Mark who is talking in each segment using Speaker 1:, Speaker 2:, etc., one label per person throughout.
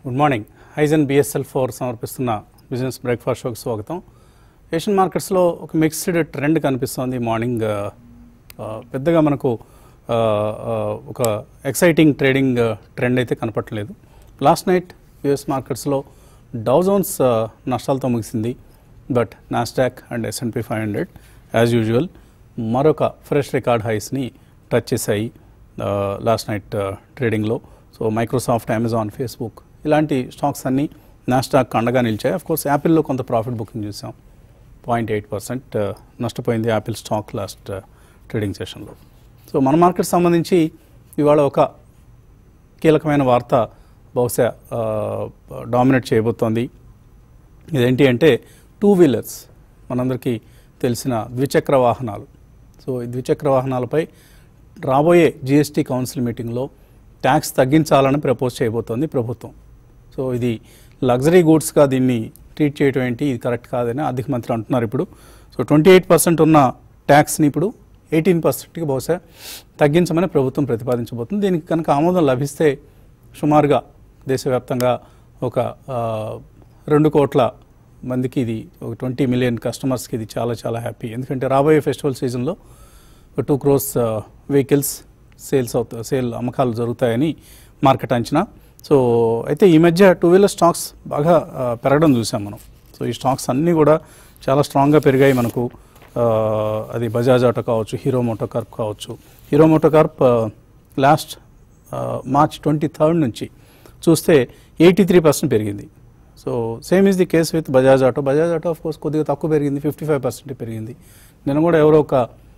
Speaker 1: good morning హైజన్ BSL four సమర్పిస్తున్న business breakfast షోకి స్వాగతం ఏషియన్ మార్కెట్స్లో ఒక మిక్స్డ్ ట్రెండ్ కనిపిస్తోంది మార్నింగ్ ఆ, ఆ, పెద్దగా మనకు ఆ, ఆ, ఒక ఎక్సైటింగ్ ట్రేడింగ్ ట్రెండ్ అయితే కనపట్లేదు లాస్ట్ నైట్ యుఎస్ మార్కెట్స్లో డౌజోన్స్ నష్టాలతో ముగిసింది but Nasdaq and S and P five hundred as usual మరొక ఫ్రెష్ రికార్డ్ హైస్ని టచ్ చేశాయి లాస్ట్ నైట్ ట్రేడింగ్లో సో మైక్రోసాఫ్ట్ అమెజాన్ ఫేస్బుక్ ఇలాంటి స్టాక్స్ అన్నీ నాస్టాక్ అండగా నిలిచాయి అఫ్ కోర్స్ యాపిల్లో కొంత ప్రాఫిట్ బుకింగ్ చూసాం పాయింట్ ఎయిట్ పర్సెంట్ నష్టపోయింది యాపిల్ స్టాక్ లాస్ట్ ట్రేడింగ్ సెషన్లో సో మన మార్కెట్ సంబంధించి ఇవాళ ఒక కీలకమైన వార్త బహుశా డామినేట్ చేయబోతోంది ఇదేంటి అంటే టూ వీలర్స్ మనందరికీ తెలిసిన ద్విచక్ర వాహనాలు సో ఈ ద్విచక్ర వాహనాలపై రాబోయే జిఎస్టీ కౌన్సిల్ మీటింగ్లో ట్యాక్స్ తగ్గించాలని ప్రపోజ్ చేయబోతోంది ప్రభుత్వం సో ఇది లగ్జరీ గూడ్స్గా దీన్ని ట్రీట్ చేయడం ఏంటి ఇది కరెక్ట్ కాదని ఆర్థిక మంత్రి అంటున్నారు ఇప్పుడు సో ట్వంటీ ఎయిట్ పర్సెంట్ ఉన్న ట్యాక్స్ని ఇప్పుడు ఎయిటీన్ పర్సెంట్కి బహుశా తగ్గించమని ప్రభుత్వం ప్రతిపాదించబోతుంది దీనికి కనుక ఆమోదం లభిస్తే సుమారుగా దేశవ్యాప్తంగా ఒక ఆ, రెండు కోట్ల మందికి ఇది ఒక ట్వంటీ మిలియన్ కస్టమర్స్కి ఇది చాలా చాలా హ్యాపీ ఎందుకంటే రాబోయే ఫెస్టివల్ సీజన్లో ఒక టూ క్రోస్ వెహికల్స్ సేల్స్ అవుతా సేల్ అమ్మకాలు జరుగుతాయని మార్కెట్ అంచనా సో అయితే ఈ మధ్య టూ వీలర్ స్టాక్స్ బాగా ఆ, పెరగడం చూసాం మనం సో ఈ స్టాక్స్ అన్నీ కూడా చాలా స్ట్రాంగ్గా పెరిగాయి మనకు ఆ, అది బజాజ్ ఆటో కావచ్చు హీరో మోటో కార్ప్ కావచ్చు Hero MotoCorp last March twenty third నుంచి చూస్తే ఎయిటీ త్రీ పర్సెంట్ పెరిగింది so same is the case with Bajaj Auto Bajaj Auto of course కొద్దిగా తక్కువ పెరిగింది ఫిఫ్టీ ఫైవ్ పర్సెంట్ పెరిగింది నేను కూడా ఎవరో ఒక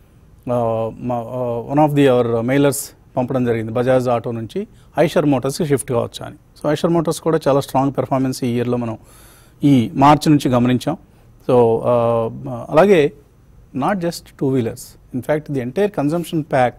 Speaker 1: one of the our mailers పంపడం జరిగింది బజాజ్ ఆటో నుంచి ఐషర్ మోటార్స్కి షిఫ్ట్ కావచ్చు అని సో ఐషర్ మోటార్స్ కూడా చాలా స్ట్రాంగ్ పెర్ఫార్మెన్స్ ఈ ఇయర్లో మనం ఈ మార్చ్ నుంచి గమనించాం సో అలాగే not just two wheelers in fact the entire consumption pack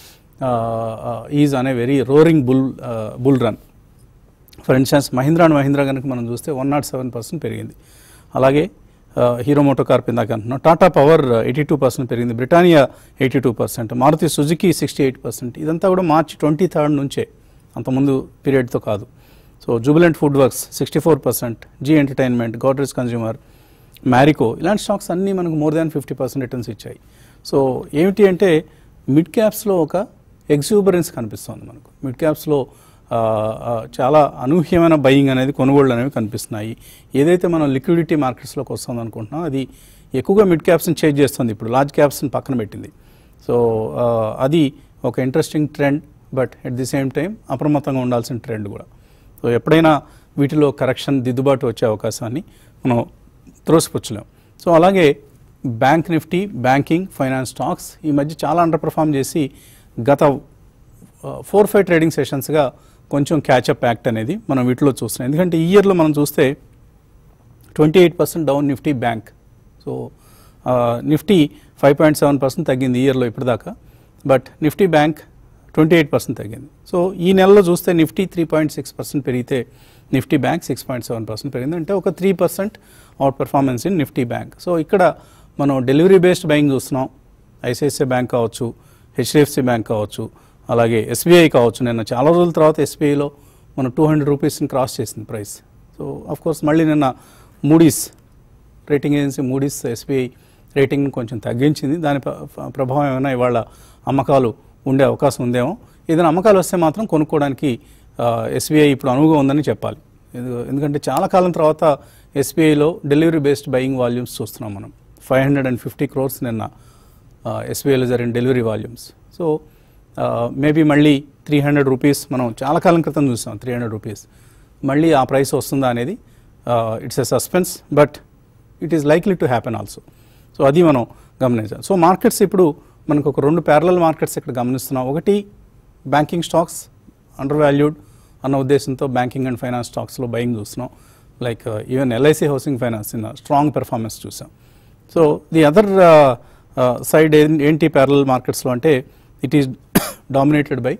Speaker 1: is అనే very roaring bull bull run for instance Mahindra and Mahindra కనుక మనం చూస్తే వన్ నాట్ సెవెన్ పర్సెంట్ పెరిగింది అలాగే హీరో మోటో కార్ప్ ఇందాక అంటున్నాం Tata power eighty two percent పెరిగింది Britannia eighty two percent Maruti Suzuki sixty eight percent ఇదంతా కూడా మార్చ్ ట్వంటీ థర్డ్ నుంచే అంతకుముందు పీరియడ్తో కాదు so Jubilant food works sixty four percent Zee entertainment Godrej consumer Marico ఇలాంటి స్టాక్స్ అన్నీ మనకు more than fifty percent returns ఇచ్చాయి సో ఏమిటి అంటే మిడ్ క్యాప్స్లో ఒక ఎగ్జూబరెన్స్ కనిపిస్తుంది మనకు మిడ్ క్యాప్స్లో ఆ, ఆ, చాలా అనూహ్యమైన బయింగ్ అనేది కొనుగోళ్ళు అనేవి కనిపిస్తున్నాయి ఏదైతే మనం లిక్విడిటీ మార్కెట్స్లోకి వస్తుంది అనుకుంటున్నాం అది ఎక్కువగా మిడ్ క్యాప్స్ని చేంజ్ చేస్తుంది ఇప్పుడు లార్జ్ క్యాప్స్ని పక్కన పెట్టింది సో ఆ, అది ఒక interesting trend but at the same time అప్రమత్తంగా ఉండాల్సిన ట్రెండ్ కూడా సో ఎప్పుడైనా వీటిలో కరెక్షన్ దిద్దుబాటు వచ్చే అవకాశాన్ని మనం త్రోసిపుచ్చలేం సో అలాగే bank Nifty banking finance stocks ఈ మధ్య చాలా అండర్ పర్ఫామ్ చేసి గత ఫోర్ ఫైవ్ ట్రేడింగ్ సెషన్స్గా కొంచెం క్యాచప్ యాక్ట్ అనేది మనం వీటిలో చూస్తున్నాం ఎందుకంటే ఈ ఇయర్లో మనం చూస్తే twenty eight percent down Nifty bank so Nifty five point seven percent తగ్గింది ఈ ఇయర్లో ఇప్పటిదాకా but Nifty bank twenty eight percent తగ్గింది సో ఈ నెలలో చూస్తే Nifty three point six percent పెరిగితే Nifty bank six point seven percent పెరిగింది అంటే ఒక three percent outperformance in Nifty bank so ఇక్కడ మనం డెలివరీ బేస్డ్ బయింగ్ చూస్తున్నాం ఐసిఐసిఐ బ్యాంక్ కావచ్చు హెచ్డిఎఫ్సి బ్యాంక్ కావచ్చు అలాగే ఎస్బీఐ కావచ్చు నిన్న చాలా రోజుల తర్వాత ఎస్బీఐలో మనం టూ హండ్రెడ్ రూపీస్ని క్రాస్ చేసింది ప్రైస్ సో ఆఫ్ కోర్స్ మళ్ళీ నిన్న Moody's rating agency Moody's SBI రేటింగ్ని కొంచెం తగ్గించింది దాని ప్ర- ప్ర- ప్రభావం ఏమైనా ఇవాళ అమ్మకాలు ఉండే అవకాశం ఉందేమో ఏదైనా అమ్మకాలు వస్తే మాత్రం కొనుక్కోవడానికి ఎస్బీఐ ఇప్పుడు అనువుగా ఉందని చెప్పాలి ఎందు- ఎందుకంటే చాలా కాలం తర్వాత ఎస్బీఐలో డెలివరీ బేస్డ్ బయింగ్ వాల్యూమ్స్ చూస్తున్నాం మనం five hundred and fifty crores నిన్న ఎస్బీఐలో జరిగిన డెలివరీ వాల్యూమ్స్ సో మేబీ మళ్ళీ త్రీ హండ్రెడ్ రూపీస్ మనం చాలా కాలం క్రితం చూసాం త్రీ హండ్రెడ్ రూపీస్ మళ్ళీ ఆ ప్రైస్ వస్తుందా అనేది it's a suspense but it is likely to happen also so అది మనం గమనించాలి సో మార్కెట్స్ ఇప్పుడు మనకు ఒక రెండు ప్యారలల్ మార్కెట్స్ ఇక్కడ గమనిస్తున్నాం ఒకటి బ్యాంకింగ్ స్టాక్స్ అండర్ వాల్యూడ్ అన్న ఉద్దేశంతో బ్యాంకింగ్ అండ్ ఫైనాన్స్ స్టాక్స్లో బయింగ్ చూస్తున్నాం like even LIC housing finance in strong performance చూసాం సో ది అదర్ సైడ్ ఏంటి ప్యారలల్ మార్కెట్స్లో అంటే it is dominated by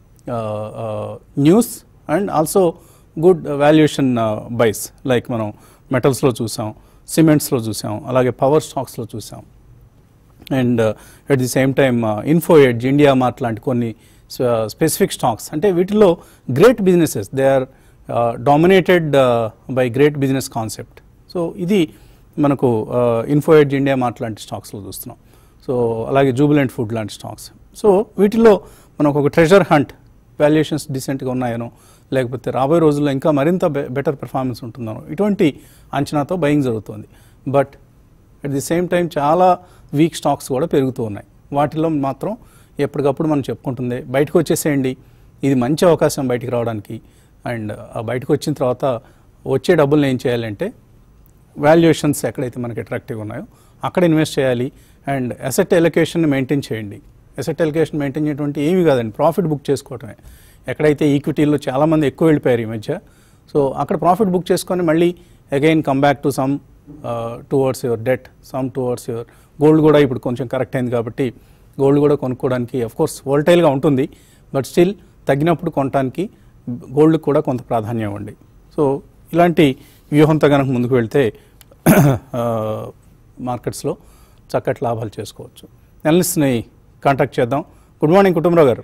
Speaker 1: news and also good valuation buys like మనం మెటల్స్లో చూసాం సిమెంట్స్లో చూసాం అలాగే పవర్ స్టాక్స్లో చూసాం and at the same time Info Edge IndiaMart లాంటి కొన్ని స్పెసిఫిక్ స్టాక్స్ అంటే వీటిలో great businesses they are dominated by great business concept so ఇది మనకు ఇన్ఫో ఎడ్జ్ ఇండియా మార్ట్ లాంటి స్టాక్స్లో చూస్తున్నాం సో అలాగే జూబిలెంట్ ఫుడ్ లాంటి స్టాక్స్ సో వీటిలో మనకు ఒక ట్రెజర్ హంట్ వాల్యుయేషన్స్ డిసెంట్గా ఉన్నాయనో లేకపోతే రాబోయే రోజుల్లో ఇంకా మరింత బెటర్ పెర్ఫార్మెన్స్ ఉంటుందనో ఇటువంటి అంచనాతో బయింగ్ జరుగుతుంది but at the same time చాలా వీక్ స్టాక్స్ కూడా పెరుగుతూ ఉన్నాయి వాటిలో మాత్రం ఎప్పటికప్పుడు మనం చెప్పుకుంటుంది బయటకు వచ్చేసేయండి ఇది మంచి అవకాశం బయటికి రావడానికి అండ్ ఆ బయటకు వచ్చిన తర్వాత వచ్చే డబ్బులను ఏం చేయాలంటే వాల్యుయేషన్స్ ఎక్కడైతే మనకి అట్రాక్టివ్గా ఉన్నాయో అక్కడ ఇన్వెస్ట్ చేయాలి అండ్ అసెట్ ఎలొకేషన్ మెయింటైన్ చేయండి అసెట్ ఎలొకేషన్ మెయింటైన్ చేయటువంటి ఏమీ కాదండి ప్రాఫిట్ బుక్ చేసుకోవటమే ఎక్కడైతే ఈక్విటీలో చాలామంది ఎక్కువ వెళ్ళిపోయారు ఈ మధ్య సో అక్కడ ప్రాఫిట్ బుక్ చేసుకొని మళ్ళీ again come back to some towards your debt some towards your gold కూడా ఇప్పుడు కొంచెం కరెక్ట్ అయింది కాబట్టి గోల్డ్ కూడా కొనుక్కోవడానికి అఫ్ కోర్స్ వోల్టైల్గా ఉంటుంది బట్ స్టిల్ తగ్గినప్పుడు కొనడానికి గోల్డ్ కూడా కొంత ప్రాధాన్యం ఇవ్వండి సో ఇలాంటి వ్యూహంతో కనుక ముందుకు వెళ్తే మార్కెట్స్లో చక్కటి లాభాలు చేసుకోవచ్చు ఎనలిస్ట్ని కాంటాక్ట్ చేద్దాం గుడ్ మార్నింగ్ కుటుంబరావు గారు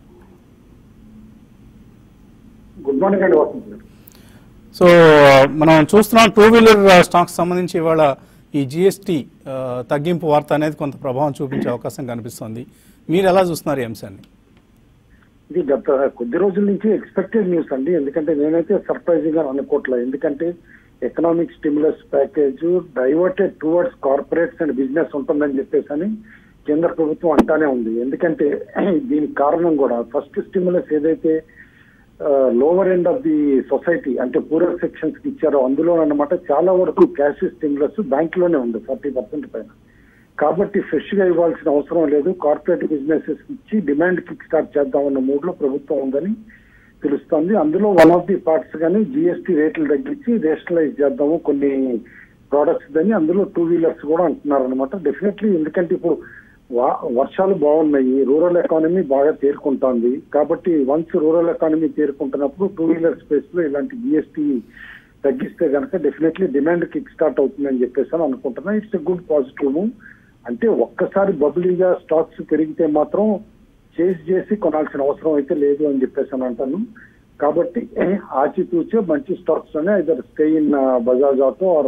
Speaker 2: గుడ్ మార్నింగ్ అండి వసంత్ గారు
Speaker 1: సో మనం చూస్తున్నాం టూ వీలర్ స్టాక్స్ సంబంధించి ఇవాళ ఈ జిఎస్టీ తగ్గింపు వార్త అనేది కొంత ప్రభావం చూపించే అవకాశం కనిపిస్తుంది మీరు ఎలా చూస్తున్నారు ఈ అంశాన్ని
Speaker 2: ఇది గత కొద్ది రోజుల నుంచి ఎక్స్పెక్టెడ్ న్యూస్ అండి ఎందుకంటే నేనైతే సర్ప్రైజింగ్ గా అనుకోవట్లే ఎందుకంటే economic stimulus package diverted towards corporates and business ఉంటుందని చెప్పేసి అని కేంద్ర ప్రభుత్వం అంటానే ఉంది ఎందుకంటే దీనికి కారణం కూడా ఫస్ట్ స్టిమ్యులస్ ఏదైతే lower end of the society అంటే పూరర్ సెక్షన్స్ కి ఇచ్చారో అందులో అన్నమాట చాలా వరకు క్యాష్ స్టిమ్యులస్ బ్యాంక్ లోనే ఉంది ఫార్టీ పర్సెంట్ పైన కాబట్టి ఫ్రెష్ గా ఇవ్వాల్సిన అవసరం లేదు కార్పొరేట్ బిజినెసెస్ ఇచ్చి డిమాండ్ కిక్ స్టార్ట్ చేద్దామన్న మూడ్ లో ప్రభుత్వం ఉందని తెలుస్తోంది అందులో వన్ ఆఫ్ ది పార్ట్స్ గానీ జిఎస్టీ రేట్లు తగ్గించి రేషనలైజ్ చేద్దాము కొన్ని ప్రోడక్ట్స్ అని అందులో టూ వీలర్స్ కూడా అంటున్నారు అనమాట డెఫినెట్లీ ఎందుకంటే ఇప్పుడు వా- వర్షాలు బాగున్నాయి రూరల్ ఎకానమీ బాగా తేరుకుంటోంది కాబట్టి వన్స్ రూరల్ ఎకానమీ తేరుకుంటున్నప్పుడు టూ వీలర్ స్పేస్ లో ఇలాంటి జిఎస్టీ తగ్గిస్తే కనుక డెఫినెట్లీ డిమాండ్ కిక్ స్టార్ట్ అవుతుందని చెప్పేసి అని అనుకుంటున్నా ఇట్స్ ఎ గుడ్ పాజిటివ్ అంటే ఒక్కసారి బబులీగా స్టాక్స్ పెరిగితే మాత్రం చేసి చేసి కొనాల్సిన అవసరం అయితే లేదు అని చెప్పేసి అని అంటాను కాబట్టి ఆచితూచే మంచి స్టాక్స్ లోనే either stay in Bajaj Auto or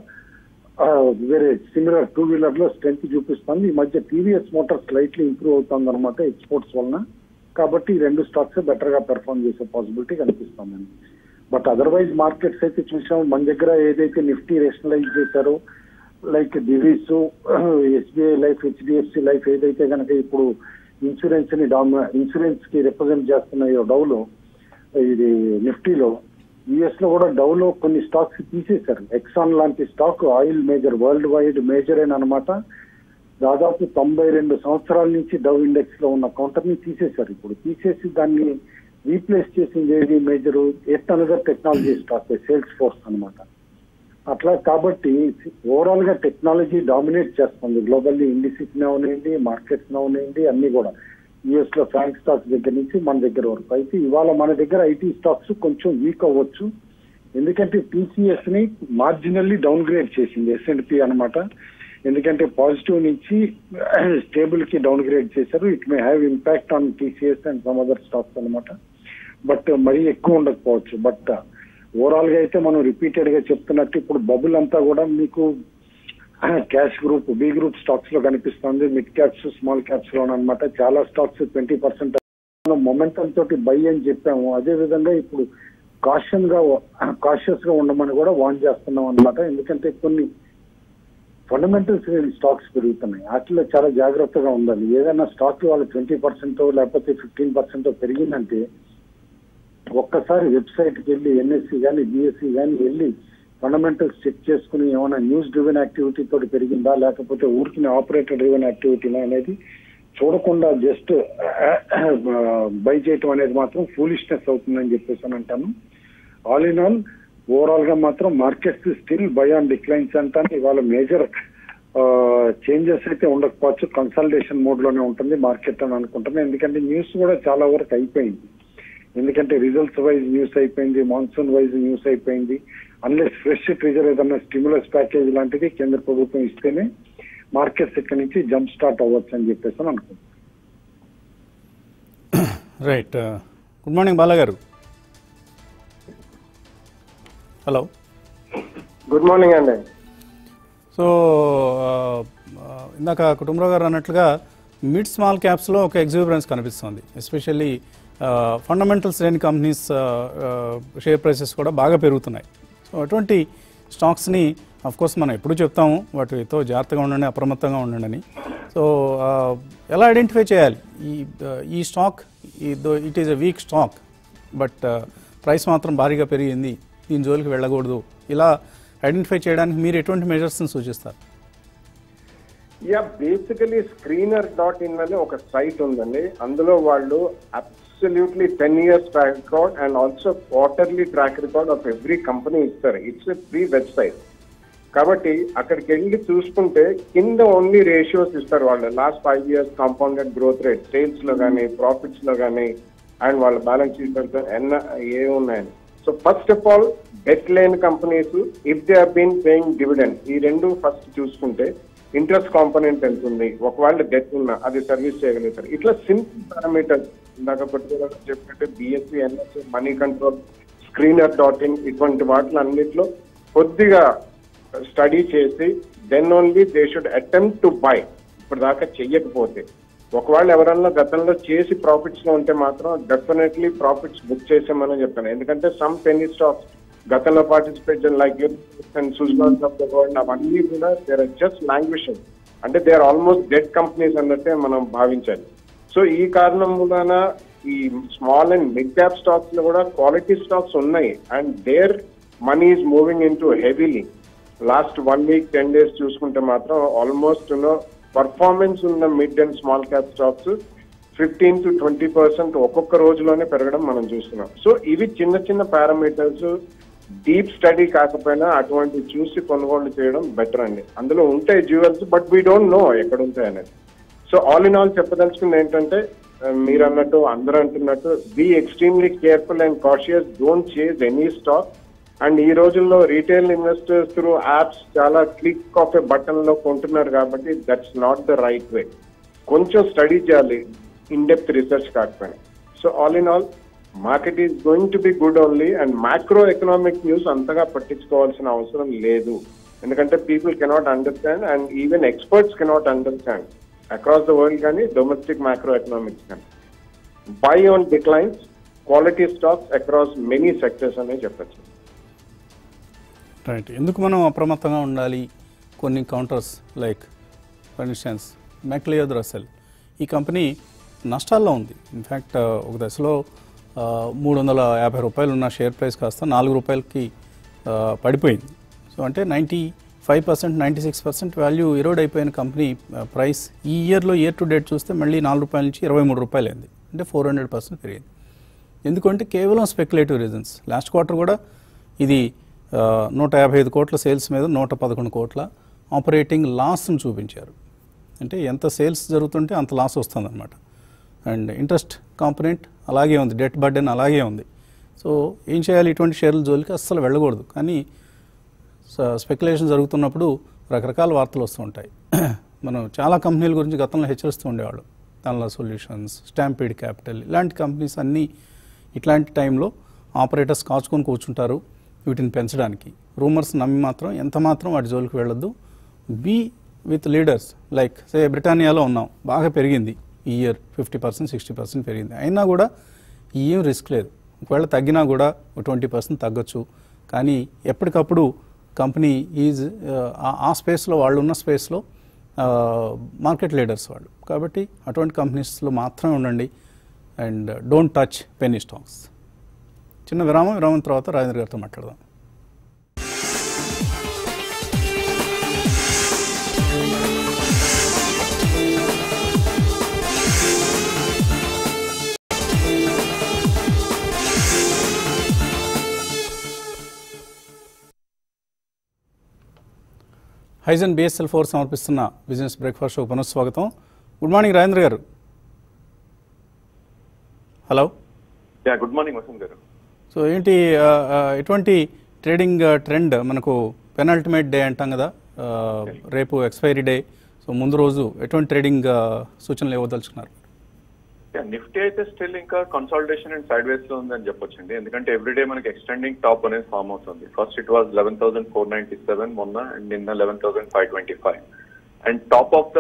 Speaker 2: వేరే సిమిలర్ టూ వీలర్ లో స్ట్రెంత్ చూపిస్తుంది ఈ మధ్య టీవీఎస్ మోటార్ స్లైట్లీ ఇంప్రూవ్ అవుతుంది అనమాట ఎక్స్పోర్ట్స్ వలన కాబట్టి ఈ రెండు స్టాక్స్ బెటర్ గా పెర్ఫార్మ్ చేసే పాసిబిలిటీ కనిపిస్తుందండి బట్ అదర్వైజ్ మార్కెట్స్ అయితే చూసాం మన దగ్గర ఏదైతే నిఫ్టీ రేషనలైజ్ చేశారో like Divi's SBI Life HDFC Life ఏదైతే కనుక ఇప్పుడు ఇన్సూరెన్స్ ని డామ్ ఇన్సూరెన్స్ కి రిప్రజెంట్ చేస్తున్నాయో డౌలో ఇది నిఫ్టీలో యుఎస్ లో కూడా డౌ లో కొన్ని స్టాక్స్ తీసేశారు ఎక్సాన్ లాంటి stock oil major worldwide major అని అనమాట దాదాపు తొంభై రెండు సంవత్సరాల నుంచి డవ్ ఇండెక్స్ లో ఉన్న కౌంటర్ ని తీసేశారు ఇప్పుడు తీసేసి దాన్ని రీప్లేస్ చేసింది ఏది major at another technology stock Salesforce అన్నమాట అట్లా కాబట్టి ఓవరాల్ గా టెక్నాలజీ డామినేట్ చేస్తుంది గ్లోబల్లీ ఇండిసిస్ అవనండి మార్కెట్స్ అవనండి అన్ని కూడా యుఎస్ లో ఫ్రాంక్ స్టాక్స్ దగ్గర నుంచి మన దగ్గర వరకు అయితే ఇవాళ మన దగ్గర ఐటీ స్టాక్స్ కొంచెం వీక్ అవ్వచ్చు ఎందుకంటే టీసీఎస్ ని మార్జినల్లీ డౌన్ గ్రేడ్ చేసింది ఎస్ఎండ్పి అనమాట ఎందుకంటే పాజిటివ్ నుంచి స్టేబుల్ కి డౌన్ గ్రేడ్ చేశారు it may have impact on TCS and some other stocks అనమాట బట్ మరీ ఎక్కువ ఉండకపోవచ్చు బట్ ఓవరాల్ గా అయితే మనం రిపీటెడ్ గా చెప్తున్నట్టు ఇప్పుడు బబుల్ అంతా కూడా మీకు cash group B group stocks లో కనిపిస్తుంది మిడ్ క్యాప్స్ స్మాల్ క్యాప్స్ లో అనమాట చాలా స్టాక్స్ ట్వంటీ పర్సెంట్ మొమెంటం తోటి బై అని చెప్పాము అదే విధంగా ఇప్పుడు కాషన్ గా కాషియస్ గా ఉండమని కూడా వాన్ చేస్తున్నాం అనమాట ఎందుకంటే కొన్ని ఫండమెంటల్స్ స్టాక్స్ పెరుగుతున్నాయి వాటిలో చాలా జాగ్రత్తగా ఉండాలి ఏదైనా స్టాక్ వాళ్ళు ట్వంటీ పర్సెంట్ లేకపోతే ఫిఫ్టీన్ పర్సెంట్ పెరిగిందంటే ఒక్కసారి వెబ్సైట్ కి వెళ్ళి ఎన్ఎస్సి కానీ బిఎస్సి కానీ వెళ్ళి ఫండమెంటల్స్ చెక్ చేసుకుని ఏమైనా న్యూస్ డ్రివెన్ యాక్టివిటీ తోటి పెరిగిందా లేకపోతే ఊరికి ఆపరేటర్ డ్రివెన్ యాక్టివిటీనా అనేది చూడకుండా జస్ట్ బై చేయటం అనేది మాత్రం ఫూలిష్నెస్ అవుతుందని చెప్పేసి అని అంటాను ఆల్ ఇన్ ఆల్ ఓవరాల్ గా మాత్రం markets still buy on declines అంటాను ఇవాళ మేజర్ చేంజెస్ అయితే ఉండకపోవచ్చు కన్సల్టేషన్ మోడ్ లోనే ఉంటుంది మార్కెట్ అని అనుకుంటున్నాను ఎందుకంటే న్యూస్ కూడా చాలా వరకు అయిపోయింది ఎందుకంటే రిజల్ట్స్ వైజ్ న్యూస్ అయిపోయింది మాన్సూన్ వైజ్ న్యూస్ అయిపోయింది అన్లెస్ ఫ్రెష్ ట్రిజర్ ఏదన్నా స్టిమ్యులస్ ప్యాకేజ్ లాంటిది కేంద్ర ప్రభుత్వం ఇస్తేనే మార్కెట్స్ ఇక్కడ నుంచి జంప్ స్టార్ట్ అవ్వచ్చు అని చెప్పేసి అని అనుకుంటున్నాను
Speaker 1: రైట్ గుడ్ మార్నింగ్ బాలా గారు హలో
Speaker 3: గుడ్ మార్నింగ్ అండి
Speaker 1: సో ఆ, ఆ, ఇందాక కుటుంబరావు గారు అన్నట్లుగా మిడ్ స్మాల్ క్యాప్స్లో ఒక ఎగ్జిబిరెన్స్ కనిపిస్తుంది ఎస్పెషల్లీ ఫండమెంటల్స్ లేని కంపెనీస్ షేర్ ప్రైసెస్ కూడా బాగా పెరుగుతున్నాయి సో అటువంటి స్టాక్స్ని కోర్స్ మనం ఎప్పుడు చెప్తాము వాటితో జాగ్రత్తగా ఉండండి అప్రమత్తంగా ఉండండి అని సో ఆ, ఎలా ఐడెంటిఫై చేయాలి ఈ ఆ, ఈ stock it is a weak stock but price మాత్రం భారీగా పెరిగింది దీని జోలికి వెళ్ళకూడదు ఇలా ఐడెంటిఫై చేయడానికి మీరు ఎటువంటి మెజర్స్ని సూచిస్తారు
Speaker 3: yeah basically screener dot in అనే ఒక సైట్ ఉందండి అందులో వాళ్ళు absolutely ten years track record and also quarterly track record of every company ఇస్తారు ఇట్స్ ఎ ఫ్రీ వెబ్సైట్ కాబట్టి అక్కడికి వెళ్ళి చూసుకుంటే కింద ఓన్లీ రేషియోస్ ఇస్తారు వాళ్ళు last five years compounded growth rate sales లో కానీ ప్రాఫిట్స్ లో కానీ అండ్ వాళ్ళ బ్యాలెన్స్ షీట్ ఎన్న ఏ ఉన్నాయని so first of all debt లేని companies if they been paying dividend ఈ రెండు ఫస్ట్ చూసుకుంటే ఇంట్రెస్ట్ కాంపోనెంట్ ఎంత ఉంది ఒకవేళ డెట్ ఉన్నా అది సర్వీస్ చేయగలుగుతారు ఇట్లా సింపుల్ పారామీటర్స్ ఇందాక కొద్దిగా చెప్పినట్టు BSE NSE money control screener dot in ఇటువంటి వాటిలో అన్నిట్లో కొద్దిగా స్టడీ చేసి then only they should attempt to buy ఇప్పుడు దాకా చెయ్యకపోతే ఒకవేళ ఎవరన్నా గతంలో చేసి ప్రాఫిట్స్ లో ఉంటే మాత్రం డెఫినెట్లీ ప్రాఫిట్స్ బుక్ చేసామని చెప్తాను ఎందుకంటే సమ్ పెనీ స్టాక్స్ గతంలో పార్టిసిపేట్ లైక్ అండ్ సుజ్మాన్స్ ఆఫ్ ద వరల్డ్ అవన్నీ కూడా దేర్ ఆర్ జస్ట్ లాంగ్వేషన్ అంటే they are almost dead companies అన్నట్టే మనం భావించాలి సో ఈ కారణం వలన ఈ small and mid cap stocks లో కూడా క్వాలిటీ స్టాక్స్ ఉన్నాయి and there money is moving into heavily last one week ten days చూసుకుంటే మాత్రం ఆల్మోస్ట్ పర్ఫార్మెన్స్ ఉన్న mid and small cap stocks fifteen to twenty percent ఒక్కొక్క రోజులోనే పెరగడం మనం చూస్తున్నాం సో ఇవి చిన్న చిన్న పారామీటర్స్ డీప్ స్టడీ కాకపోయినా అటువంటి చూసి కొనుగోలు చేయడం బెటర్ అండి అందులో ఉంటాయి jewels but we don't know ఎక్కడ ఉంటాయి అనేది సో ఆల్ ఇన్ ఆల్ చెప్పదలుచుకుంది ఏంటంటే ఆ, మీరు అన్నట్టు అందరూ అంటున్నట్టు be extremely careful and cautious don't chase any stock and ఈ రోజుల్లో రీటైల్ ఇన్వెస్టర్స్ త్రూ యాప్స్ చాలా క్లిక్ ఆఫ్ ఏ బటన్ లో కొంటున్నారు కాబట్టి that's not the right way కొంచెం స్టడీ చేయాలి ఇన్ డెప్త్ రీసెర్చ్ కాకపోయినా so all in all market is going to be good only and macro economic news అంతగా పట్టించుకోవాల్సిన అవసరం లేదు ఎందుకంటే people cannot understand and even experts cannot understand across the world కానీ domestic macro economics కానీ buy on declines quality stocks across many sectors అనే చెప్పచ్చు
Speaker 1: right ఎందుకు మనం అప్రమత్తంగా ఉండాలి కొన్ని counters like for instance McLeod Russel ఈ కంపెనీ నష్టాల్లో ఉంది ఇన్ఫ్యాక్ట్ ఒక దశలో మూడు వందల యాభై రూపాయలు ఉన్న షేర్ ప్రైస్ కాస్త నాలుగు రూపాయలకి ఆ, పడిపోయింది సో అంటే ninety five percent ninety six percent value erode అయిపోయిన కంపెనీ ఆ, ప్రైస్ ఈ ఇయర్లో ఇయర్ టు డేట్ చూస్తే మళ్ళీ నాలుగు రూపాయల నుంచి ఇరవై మూడు రూపాయలు అయింది అంటే ఫోర్ హండ్రెడ్ పర్సెంట్ పెరిగింది ఎందుకంటే కేవలం స్పెక్యులేటివ్ రీజన్స్ లాస్ట్ క్వార్టర్ కూడా ఇది ఆ, నూట యాభై ఐదు కోట్ల సేల్స్ మీద నూట పదకొండు కోట్ల ఆపరేటింగ్ లాస్ని చూపించారు అంటే ఎంత సేల్స్ జరుగుతుంటే అంత లాస్ వస్తుందన్నమాట అండ్ ఇంట్రెస్ట్ కాంపనెంట్ అలాగే ఉంది డెట్ బర్డెన్ అలాగే ఉంది సో ఏం చేయాలి ఇటువంటి షేర్ల జోలికి అస్సలు వెళ్ళకూడదు కానీ స్పెక్యులేషన్ జరుగుతున్నప్పుడు రకరకాల వార్తలు వస్తూ ఉంటాయి మనం చాలా కంపెనీల గురించి గతంలో హెచ్చరిస్తూ ఉండేవాళ్ళు తనలా సొల్యూషన్స్ స్టాంపీడ్ క్యాపిటల్ ఇలాంటి కంపెనీస్ అన్నీ ఇట్లాంటి టైంలో ఆపరేటర్స్ కాచుకొని కూర్చుంటారు వీటిని పెంచడానికి రూమర్స్ నమ్మి మాత్రం ఎంత మాత్రం వాటి జోలికి వెళ్ళొద్దు be with leaders like say బ్రిటానియాలో ఉన్నాం బాగా పెరిగింది ఈ year fifty percent sixty percent పెరిగింది అయినా కూడా ఏం రిస్క్ లేదు ఒకవేళ తగ్గినా కూడా ట్వంటీ పర్సెంట్ తగ్గొచ్చు కానీ ఎప్పటికప్పుడు కంపెనీ ఈజ్ ఆ స్పేస్లో వాళ్ళు ఉన్న స్పేస్లో మార్కెట్ లీడర్స్ వాళ్ళు కాబట్టి అటువంటి కంపెనీస్లో మాత్రమే ఉండండి and don't touch penny stocks చిన్న విరామం విరామం తర్వాత రాజేంద్ర గారితో మాట్లాడదాం హైజన్ బిఎస్ఎల్ ఫోర్ సమర్పిస్తున్న బిజినెస్ బ్రేక్ఫాస్ట్ షో పునఃస్వాగతం గుడ్ మార్నింగ్ రాజేంద్ర గారు hello
Speaker 4: yeah good morning Vasanth గారు
Speaker 1: సో ఏంటి ఆ, ఆ, ఎటువంటి ట్రేడింగ్ ఆ, ట్రెండ్ మనకు పెనల్టిమేట్ డే అంటాం కదా ఆ, రేపు ఎక్స్పైరీ డే సో ముందు రోజు ఎటువంటి ట్రేడింగ్ ఆ, సూచనలు ఇవ్వదలుచుకున్నారు
Speaker 4: నిఫ్టీ అయితే స్టిల్ ఇంకా కన్సాలిడేషన్ అండ్ సైడ్ వేస్ లో ఉందని చెప్పొచ్చండి ఎందుకంటే ఎవ్రీడే మనకి ఎక్స్టెండింగ్ టాప్ అనేది ఫామ్ అవుతుంది first it was eleven thousand four ninety seven మొన్న అండ్ నిన్న eleven thousand five twenty five and top of the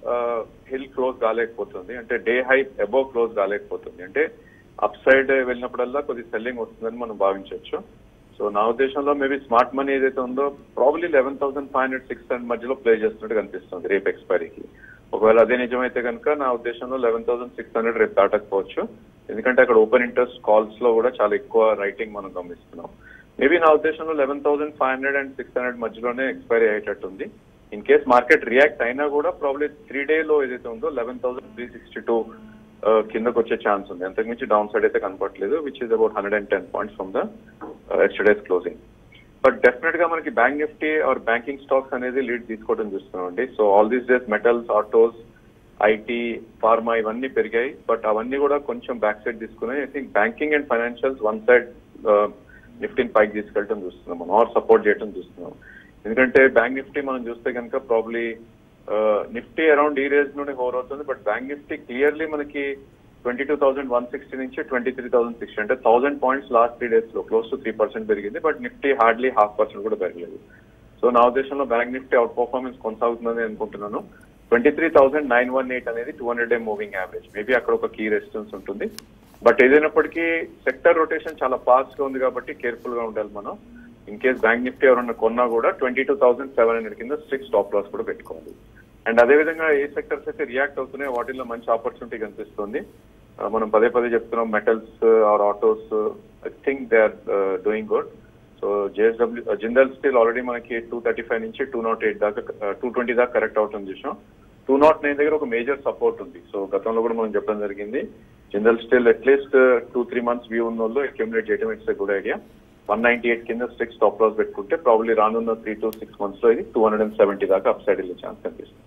Speaker 4: hill close కాలేకపోతుంది అంటే డే హై అబోవ్ క్లోజ్ కాలేకపోతుంది అంటే అప్ సైడ్ వెళ్ళినప్పుడల్లా కొద్ది సెల్లింగ్ వస్తుందని మనం భావించవచ్చు సో నా ఉద్దేశంలో మేబీ స్మార్ట్ మనీ ఏదైతే ఉందో probably eleven thousand five hundred six hundred మధ్యలో ప్లే చేస్తున్నట్టు కనిపిస్తుంది రేపు ఎక్స్పైరీకి ఒకవేళ అదే నిజమైతే కనుక నా ఉద్దేశంలో లెవెన్ థౌసండ్ సిక్స్ హండ్రెడ్ రేపు దాటకపోవచ్చు ఎందుకంటే అక్కడ ఓపెన్ ఇంట్రెస్ట్ కాల్స్ లో కూడా చాలా ఎక్కువ రైటింగ్ మనం గమనిస్తున్నాం మేబీ నా ఉద్దేశంలో eleven thousand five hundred and six hundred మధ్యలోనే ఎక్స్పైరీ అయ్యేటట్టుంది ఇన్ కేస్ మార్కెట్ రియాక్ట్ అయినా కూడా ప్రాబ్లీ త్రీ డే లో ఏదైతే ఉందో eleven thousand three sixty two కిందకు వచ్చే ఛాన్స్ ఉంది అంతకుమించి డౌన్ సైడ్ అయితే కనపట్లేదు which is about hundred and ten points from the yesterday's closing but definite గా మనకి bank Nifty or banking stocks అనేది లీడ్ తీసుకోవడం చూస్తున్నాం అండి so all these days metals autos IT pharma ఇవన్నీ పెరిగాయి బట్ అవన్నీ కూడా కొంచెం బ్యాక్ సైడ్ తీసుకున్నాయి I think banking and financials one side నిఫ్టీని పైకి తీసుకెళ్ళడం చూస్తున్నాం మనం ఆర్ సపోర్ట్ చేయడం చూస్తున్నాం ఎందుకంటే బ్యాంక్ నిఫ్టీ మనం చూస్తే కనుక ప్రాబ్లీ నిఫ్టీ అరౌండ్ ఈ రేంజ్ నుండి హోర్ అవుతుంది బట్ బ్యాంక్ నిఫ్టీ క్లియర్లీ మనకి twenty two thousand one sixty నుంచి ట్వంటీ త్రీ థౌసండ్ సిక్స్టీ అంటే thousand points last three days లో క్లోజ్ టు త్రీ పర్సెంట్ పెరిగింది but Nifty hardly half percent కూడా పెరగలేదు సో నా ఉద్దేశంలో బ్యాంక్ నిఫ్టీ అవుట్ పర్ఫార్మెన్స్ కొనసాగుతుందని అనుకుంటున్నాను twenty three thousand nine one eight అనేది two hundred day moving average maybe అక్కడ ఒక కీ రెసిస్టెన్స్ ఉంటుంది బట్ ఏదైనప్పటికీ సెక్టర్ రొటేషన్ చాలా ఫాస్ట్ గా ఉంది కాబట్టి కేర్ఫుల్ గా ఉండాలి మనం ఇన్ కేస్ బ్యాంక్ నిఫ్టీ ఎవరన్నా కొన్నా కూడా twenty two thousand seven hundred కింద స్ట్రిక్ట్ స్టాప్ లాస్ కూడా పెట్టుకోవాలి అండ్ అదే విధంగా ఏ సెక్టర్స్ అయితే రియాక్ట్ అవుతున్నాయో వాటిల్లో మంచి ఆపర్చునిటీ కనిపిస్తుంది ఆ, మనం పదే పదే చెప్తున్నాం metals or autos I think they are doing good so JSW Jindal steel already మనకి టూ థర్టీ ఫైవ్ నుంచి టూ నాట్ ఎయిట్ దాకా టూ ట్వంటీ దాకా కరెక్ట్ అవుతుంది చూసాం టూ నాట్ నైన్ దగ్గర ఒక మేజర్ సపోర్ట్ ఉంది సో గతంలో కూడా మనం చెప్పడం జరిగింది Jindal steel at least two three months view ఉన్న వాళ్ళు అక్యుములేట్ చేయడం it's good idea one ninety eight కింద స్ట్రిక్ట్ స్టాప్ లాస్ పెట్టుకుంటే ప్రాబ్లీ రానున్న త్రీ టు సిక్స్ మంత్స్ లో ఇది టూ హండ్రెడ్ అండ్ సెవెంటీ దాకా అప్ సైడ్ వెళ్ళే ఛాన్స్ కనిపిస్తుంది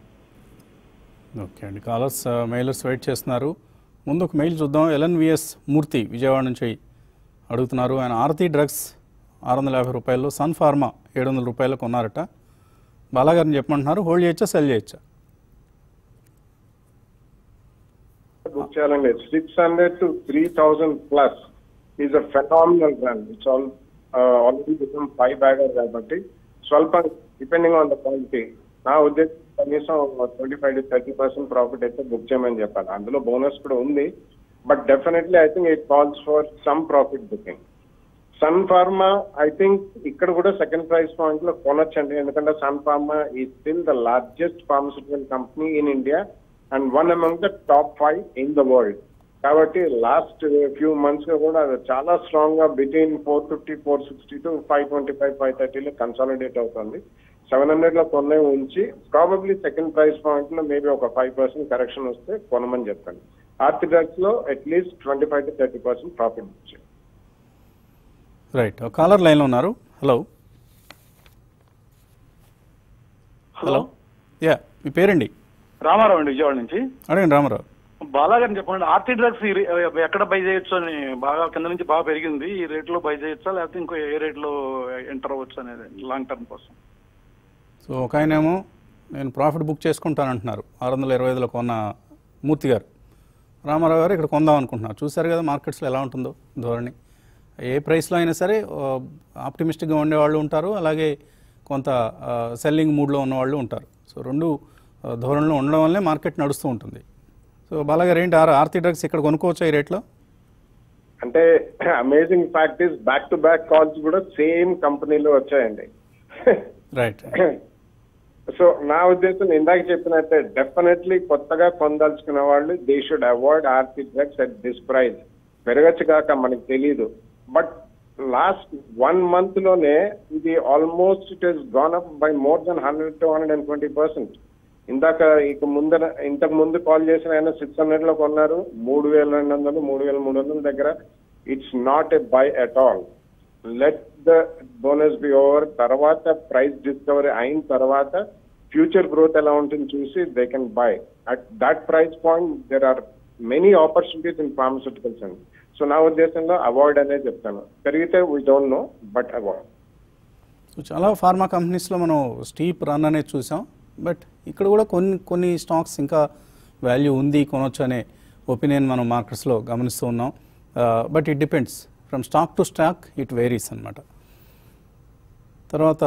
Speaker 1: ఓకే అండి కాలర్స్ మెయిలర్స్ వెయిట్ చేస్తున్నారు ముందు ఒక మెయిల్ చూద్దాం ఎల్ఎన్విఎస్ మూర్తి విజయవాడ నుంచి అడుగుతున్నారు ఆయన ఆరతి డ్రగ్స్ ఆరు వందల యాభై రూపాయలు సన్ ఫార్మా ఏడు వందల రూపాయలకు కొన్నారట బాలాగారిని చెప్పమంటున్నారు హోల్డ్ చేయొచ్చా సెల్ చేయొచ్చా
Speaker 3: బుక్ చేయాలండి six hundred to three thousand plus is a phenomenal run it's all already become five bagger కాబట్టి స్వల్ప డిపెండింగ్ ఆన్ ద క్వాలిటీ నా ఉద్దేశం కనీసం twenty five to thirty percent profit అయితే బుక్ చేయమని చెప్పాలి అందులో బోనస్ కూడా ఉంది but definitely I think it calls for some profit booking Sun Pharma I think ఇక్కడ కూడా సెకండ్ ప్రైస్ పాయింట్ లో కొనొచ్చండి ఎందుకంటే సన్ ఫార్మా ఈ still the largest pharmaceutical company in India and one among the top five in the world కాబట్టి last few months గా కూడా అది చాలా స్ట్రాంగ్ గా between four fifty four sixty to five twenty five five థర్టీలో కన్సాలిడేట్ అవుతుంది seven hundred లో కొనే ఉంచి ప్రాబబ్లీ సెకండ్ ప్రైస్ పాయింట్ లో మేబీ ఒక ఫైవ్ పర్సెంట్ కరెక్షన్ వస్తే కొనమని చెప్తాను ఆర్థిడాక్స్ లో at least twenty five to thirty percent profit వచ్చాయి
Speaker 1: రైట్ ఒక కాలర్ లైన్లో ఉన్నారు హలో హలో యా మీ పేరండి
Speaker 5: రామారావు అండి విజయవాడ నుంచి
Speaker 1: అడగండి రామారావు
Speaker 5: బాలాగారిని చెప్పండి ఆర్టీ డ్రగ్స్ ఈ రే- ఎక్కడ బై చేయొచ్చు అని బాగా కింద నుంచి బాగా పెరిగింది ఈ రేట్ లో బై చేయొచ్చా లేకపోతే ఇంకో ఏ రేట్ లో ఎంటర్ అవ్వచ్చు అనేది లాంగ్ టర్మ్ కోసం
Speaker 1: సో ఒక ఆయనేమో నేను ప్రాఫిట్ బుక్ చేసుకుంటానంటున్నారు ఆరు వందల ఇరవై ఐదులో కొన్న మూర్తి గారు రామారావు గారు ఇక్కడ కొందాం అనుకుంటున్నారు చూశారు కదా మార్కెట్స్లో ఎలా ఉంటుందో ధోరణి ఏ ప్రైస్లో అయినా సరే ఆప్టిమిస్టిక్గా ఉండేవాళ్ళు ఉంటారు అలాగే కొంత సెల్లింగ్ మూడ్లో ఉన్నవాళ్ళు ఉంటారు సో రెండు ఆ, ధోరణిలో ఉండడం వల్లే మార్కెట్ నడుస్తూ ఉంటుంది సో బాలాగారు ఏంటి ఆర్ ఆర్తి డ్రగ్స్ ఇక్కడ కొనుక్కోవచ్చా ఈ రేట్లో
Speaker 3: అంటే amazing fact is back to back calls కూడా సేమ్ కంపెనీలో వచ్చాయండి
Speaker 1: రైట్
Speaker 3: సో నా ఉద్దేశం ఇందాక చెప్పినట్టే డెఫినెట్లీ కొత్తగా పొందాల్చుకున్న వాళ్ళు they should avoid Aarti drugs at this price పెరగచ్చు కాక మనకు తెలియదు బట్ లాస్ట్ వన్ మంత్ లోనే ఇది almost it is gone up by more than hundred to hundred and twenty percent ఇందాక ఇక ముందర ఇంతకు ముందు కాల్ చేసిన ఆయన సిక్స్ హండ్రెడ్ లో కొన్నారు మూడు వేల రెండు వందలు మూడు వేల మూడు వందల దగ్గర it's not a buy at all let the bonus be over తర్వాత ప్రైస్ డిస్కవరీ అయిన తర్వాత ఫ్యూచర్ గ్రోత్ ఎలా ఉంటుంది చూసి they can buy at that price point there are many opportunities in pharmaceuticals అండి సో నా ఉద్దేశంలో అవాయిడ్ అనే చెప్తాను పెరిగితే we don't know but avoid
Speaker 1: so చాలా ఫార్మా కంపెనీస్లో మనం స్టీప్ రన్ అనేది చూసాం బట్ ఇక్కడ కూడా కొన్ని కొన్ని స్టాక్స్ ఇంకా వాల్యూ ఉంది కొనొచ్చు అనే ఒపీనియన్ మనం మార్కెట్స్లో గమనిస్తూ ఉన్నాం but it depends from stock to stock it varies అనమాట తర్వాత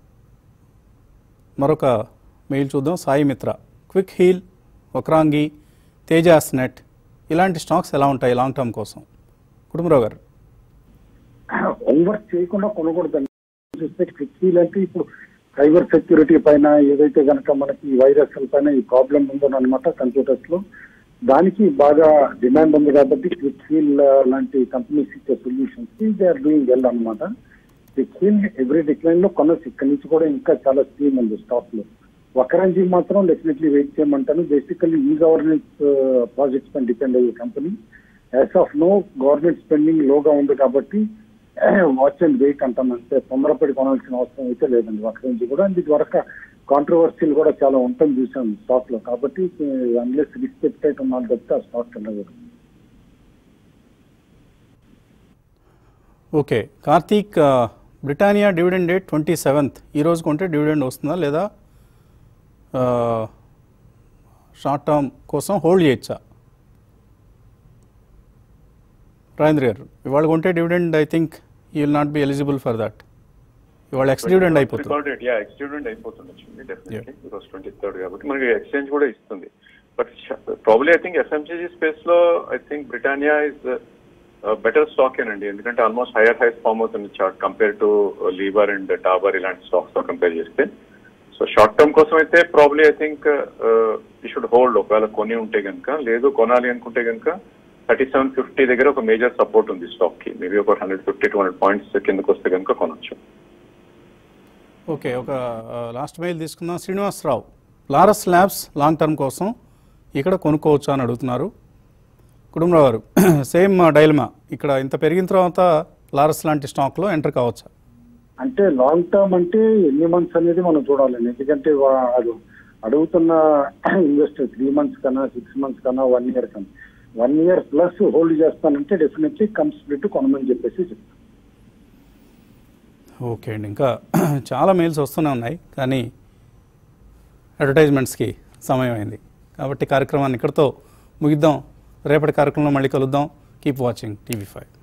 Speaker 1: మరొక మెయిల్ చూద్దాం సాయి మిత్ర క్విక్ హీల్ వక్రాంగి తేజాస్ నెట్ ఇలాంటి స్టాక్స్ ఎలా ఉంటాయి లాంగ్ టర్మ్ కోసం కుటుంబరావు గారు
Speaker 2: ఓవర్ చేయకుండా కొనకూడదండి చూస్తే క్విక్ అంటే ఇప్పుడు సైబర్ సెక్యూరిటీ పైన ఏదైతే గనక మనకి వైరస్ పైన ఈ ప్రాబ్లం ఉందో అనమాట కంప్యూటర్స్ లో దానికి బాగా డిమాండ్ ఉంది కాబట్టి క్విక్ హీల్ లాంటి కంపెనీస్ ఇచ్చే solutions they are doing well అనమాట క్విక్ హీల్ ఎవ్రీ డిక్లైన్ లో కొనొచ్చు ఇక్కడ నుంచి కూడా ఇంకా చాలా స్కీమ్ ఉంది స్టాక్ లో వకరంజీ మాత్రం డెఫినెట్లీ వెయిట్ చేయమంటాను బేసికల్లీ ఈ గవర్నెన్స్ ప్రాజెక్ట్స్ పైన డిపెండ్ అయ్యే company as of no government spending లోగా ఉంది కాబట్టి వాచ్ అండ్ వెయిట్ అంటాం అంతే తొందరపడి కొనాల్సిన అవసరం అయితే లేదండి అక్కడి నుంచి కూడా అండ్ ఇది వరకు కాంట్రవర్సీలు కూడా చాలా ఉంటుంది చూసాం స్టాక్ లో కాబట్టి అన్లెస్ రిస్క్ ఎప్టైట్ ఉన్నాను తప్పితే ఆ స్టాక్ వెళ్ళకూడదు
Speaker 1: ఓకే కార్తీక్ ఆ, Britannia dividend date twenty seventh ఈ రోజు కొంటే డివిడెండ్ వస్తుందా లేదా ఆ, షార్ట్ టర్మ్ కోసం హోల్డ్ చేయొచ్చా రాజేంద్ర గారు ఇవాళ కొంటే dividend I think you will not be eligible for that ఇవాళ ఎక్స్ డివిడెండ్ అయిపోతుంది
Speaker 4: రికార్డెడ్ యా ఎక్స్టెండెంట్ అయిపోతుండొచ్చు డెఫినెట్లీ ఈరోజు ట్వంటీ థర్డ్ కాబట్టి మనకి ఎక్స్చేంజ్ కూడా ఇస్తుంది but probably I think FMCG space లో I think Britannia is better stock ఏనండి ఎందుకంటే ఆల్మోస్ట్ హైయర్ హైస్ ఫామ్ అవుతుంది chart compare to lever and Dabur ఇలాంటి స్టాక్స్ తో కంపేర్ చేస్తే సో షార్ట్ టర్మ్ కోసం అయితే ప్రాబ్లీ ఐ థింక్ ఈ షుడ్ హోల్డ్ ఒకవేళ కొని ఉంటే కనుక లేదు కొనాలి అనుకుంటే కనుక థర్టీ సెవెన్ ఫిఫ్టీ దగ్గర ఒక మేజర్ సపోర్ట్ ఉంది స్టాక్ కి మేబీ ఒక hundred fifty two hundred points కిందకు వస్తే కనుక కొనొచ్చు
Speaker 1: ఓకే ఒక లాస్ట్ మెయిల్ తీసుకుందాం శ్రీనివాసరావు లారస్ ల్యాబ్స్ లాంగ్ టర్మ్ కోసం ఇక్కడ కొనుక్కోవచ్చు అని అడుగుతున్నారు కుటుంబరావు గారు సేమ్ డైలమా ఇక్కడ ఇంత పెరిగిన తర్వాత లారస్ లాంటి స్టాక్లో ఎంటర్ కావచ్చా
Speaker 2: అంటే లాంగ్ టర్మ్ అంటే ఎన్ని మంత్స్ అనేది మనం చూడాలండి ఎందుకంటే వా- అది అడుగుతున్న ఇన్వెస్టర్ త్రీ మంత్స్ కన్నా సిక్స్ మంత్స్ కన్నా వన్ ఇయర్ కన్నా వన్ ఇయర్ ప్లస్ హోల్డ్ చేస్తానంటే డెఫినెట్లీ కమ్స్ స్ప్లిట్ కొనమని చెప్పేసి చెప్తాను
Speaker 1: ఓకే అండి ఇంకా చాలా మెయిల్స్ వస్తూనే ఉన్నాయి కానీ అడ్వర్టైజ్మెంట్స్కి సమయం అయింది కాబట్టి కార్యక్రమాన్ని ఇక్కడితో ముగిద్దాం రేపటి కార్యక్రమంలో మళ్ళీ కలుద్దాం కీప్ వాచింగ్ టీవీ ఫైవ్